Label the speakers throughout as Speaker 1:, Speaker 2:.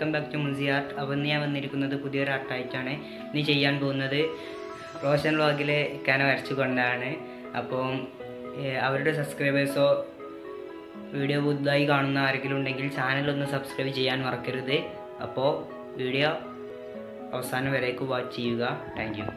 Speaker 1: welcome back to Munsi art അപ്പോൾ ഇന്ന് ഞാൻ വന്നിരിക്കുന്നത് പുതിയൊരു ആർട്ടായിട്ടാണ് ഇനി ചെയ്യാൻ പോകുന്നത് റോഷൻ വ്ളോഗിലെ ഇക്കാന വരച്ചുകൊണ്ടാണ് അപ്പോൾ ഏഹ്, അവരുടെ സബ്സ്ക്രൈബേഴ്സോ വീഡിയോ പുതുതായി കാണുന്ന ആരെങ്കിലും ഉണ്ടെങ്കിൽ ചാനൽ ഒന്ന് സബ്സ്ക്രൈബ് ചെയ്യാൻ മറക്കരുത് അപ്പോൾ വീഡിയോ അവസാനം വരേക്ക് വാച്ച് ചെയ്യുക താങ്ക് യു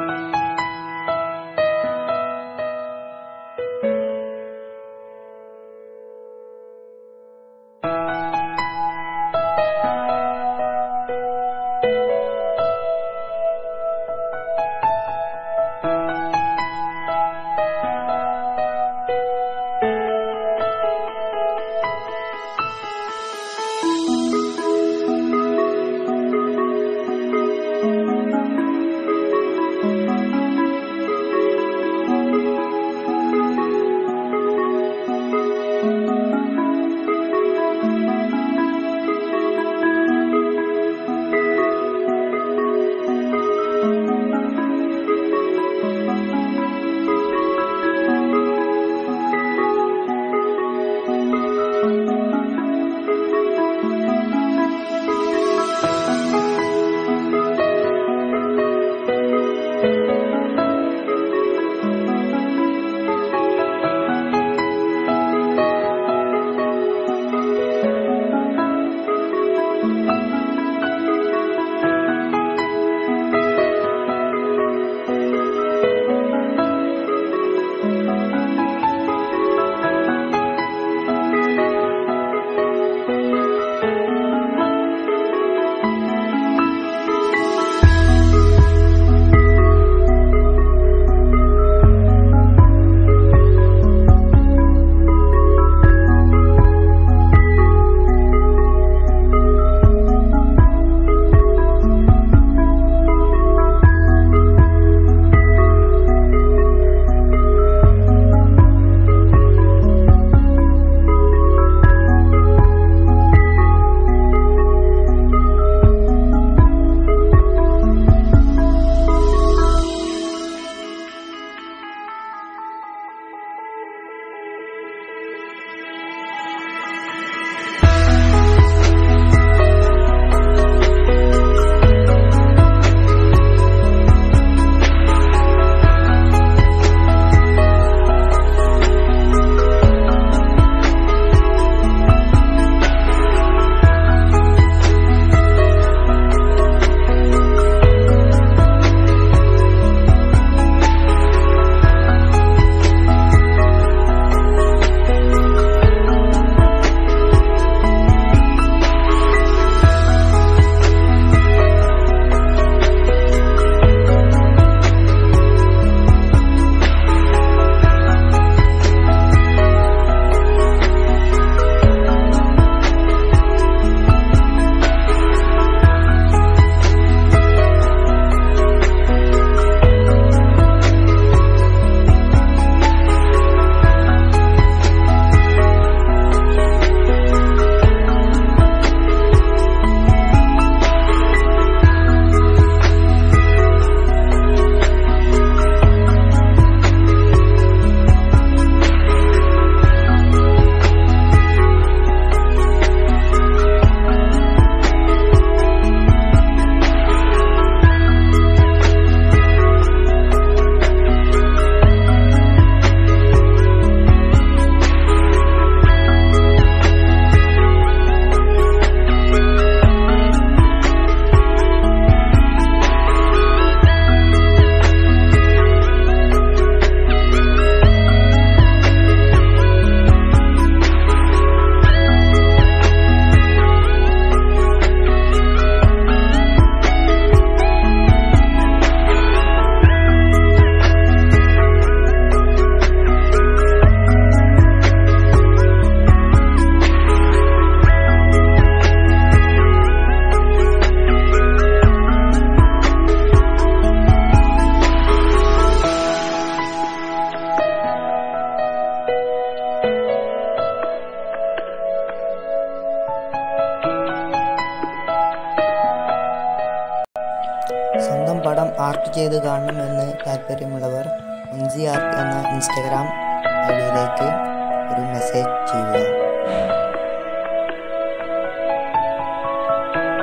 Speaker 2: സ്വന്തം പടം ആർട്ട് ചെയ്ത് കാണണമെന്ന് താല്പര്യമുള്ളവർ മുൻസി ആർട്ട് എന്ന ഇൻസ്റ്റഗ്രാം ഐ ഡിയിലേക്ക് ഒരു മെസ്സേജ് ചെയ്യുക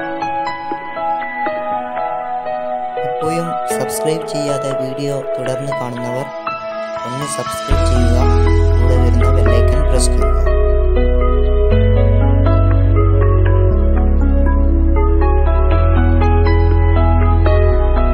Speaker 2: ഇപ്പോഴും സബ്സ്ക്രൈബ് ചെയ്യാതെ വീഡിയോ തുടർന്ന് കാണുന്നവർ ഒന്ന് സബ്സ്ക്രൈബ് ചെയ്യുക കൂടെ വരുന്ന ബെല്ലൈക്കൺ പ്രസ് ചെയ്യുക